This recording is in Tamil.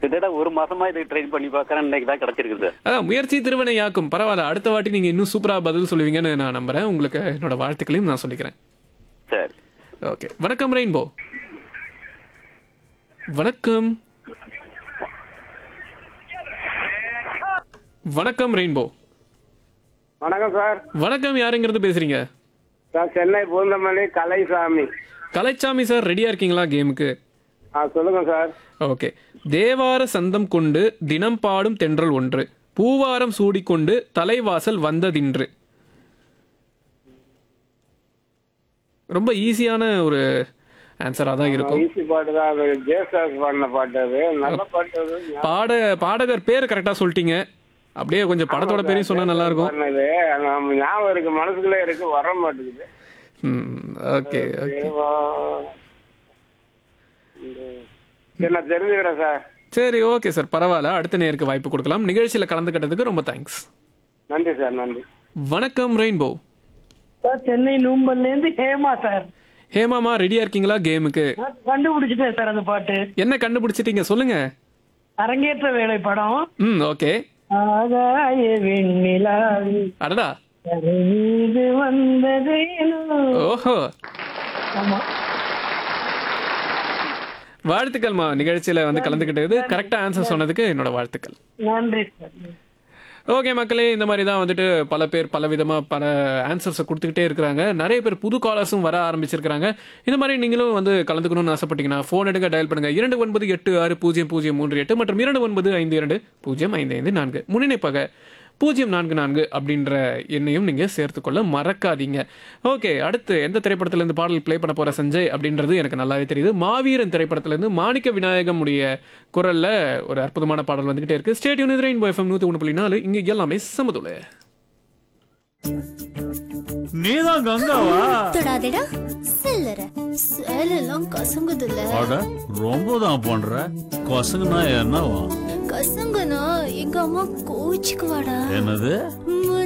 கிட்டத்தட்ட ஒரு மாசமா இதுக்கு ட்ரை பண்ணி பார்க்கறேன் இன்னைக்கு தான் கிடைச்சிருக்கு சார் அதான் முயற்சி திருவினையாக்கும் பரவாயில்ல அடுத்த வாட்டி நீங்க இன்னும் சூப்பரா பதில் சொல்லுவீங்கன்னு நான் நம்புறேன் உங்களுக்கு என்னோட வாழ்த்துக்களையும் நான் சொல்லிக்கிறேன் சரி ஓகே வணக்கம் ரெயின்போ வணக்கம் வணக்கம் ரெயின்போ வணக்கம் சார் வணக்கம் யாருங்கிறது பேசுறீங்க சார் சென்னை பூந்தமல்லி கலைசாமி கலைச்சாமி சார் ரெடியா இருக்கீங்களா கேமுக்கு ஆ சொல்லுங்க சார் ஓகே தேவார சந்தம் கொண்டு தினம் பாடும் தென்றல் ஒன்று பூவாரம் சூடிக்கொண்டு தலைவாசல் வந்ததின்று ரொம்ப ஈஸியான ஒரு ஆன்சராக தான் இருக்கும் ஈஸி பாட்டு தான் அது ஜேசாஸ் பாடின பாட்டு அது நல்ல பாட்டு அது பாட பாடகர் பேர் கரெக்டாக சொல்லிட்டீங்க அப்படியே கொஞ்சம் படத்தோட பேரையும் சொன்னா நல்லா இருக்கும் பாடினது நம்ம ஞாபகம் இருக்கு மனசுக்குள்ளே இருக்கு வர மாட்டேங்குது ஓகே ஓகே ஏவா. சரி நான் தெரிஞ்சுக்கிறேன் சார் சரி ஓகே சார் பரவாயில்ல அடுத்த நேருக்கு வாய்ப்பு கொடுக்கலாம் நிகழ்ச்சியில் கலந்துக்கிட்டதுக்கு ரொம்ப தேங்க்ஸ் நன்றி சார் நன்றி வணக்கம் ரெயின்போ சார் சென்னை நூம்பல்ல இருந்து ஹேமா சார் ஹேமாமா ரெடியா இருக்கீங்களா கேமுக்கு நான் கண்டுபிடிச்சிட்டேன் சார் அந்த பாட்டு என்ன கண்டுபிடிச்சிட்டீங்க சொல்லுங்க அரங்கேற்ற வேலை படம் ம் ஓகே ஆகாய வெண்ணிலாவி அடடா கரை மீது வந்தது ஓஹோ ஆமா வாழ்த்துக்கள்மா நிகழ்ச்சியில வந்து கலந்துக்கிட்டது கரெக்டா ஆன்சர் சொன்னதுக்கு என்னோட வாழ்த்துக்கள் நன்றி சார் ஓகே மக்களே இந்த மாதிரி தான் வந்துட்டு பல பேர் பல விதமா பல ஆன்சர்ஸை கொடுத்துக்கிட்டே இருக்கிறாங்க நிறைய பேர் புது காலர்ஸும் வர ஆரம்பிச்சிருக்காங்க இந்த மாதிரி நீங்களும் வந்து கலந்துக்கணும்னு ஆசைப்பட்டீங்கன்னா ஃபோன் எடுங்க டயல் பண்ணுங்க இரண்டு ஒன்பது எட்டு ஆறு பூஜ்ஜியம் பூஜ்ஜியம் மூன்று எட்டு மற்றும் இரண்டு ஒன்பது ஐந்து இரண்டு பூஜ்ஜியம் ஐந்து ஐந்து நான்கு முன்னிணைப்பாக பூஜ்ஜியம் நான்கு நான்கு அப்படின்ற எண்ணையும் நீங்கள் சேர்த்துக்கொள்ள மறக்காதீங்க ஓகே அடுத்து எந்த திரைப்படத்திலேருந்து பாடல் ப்ளே பண்ண போகிற சஞ்சய் அப்படின்றது எனக்கு நல்லாவே தெரியுது மாவீரன் திரைப்படத்திலேருந்து மாணிக்க விநாயகம் உடைய குரலில் ஒரு அற்புதமான பாடல் வந்துகிட்டே இருக்கு ஸ்டேடியூன் ரெயின் எஃப்எம் நூற்றி ஒன்று புள்ளி நாலு இங்கே எல்லாமே சமதுல நீதான் கங்காவா தொடாதடா செல்லற சேலெல்லாம் கசங்குதுல அட ரொம்ப தான் பண்ற கொசங்குனா என்னவா கசங்குனா எங்க அம்மா கோச்சுக்குவாடா என்னது ம்,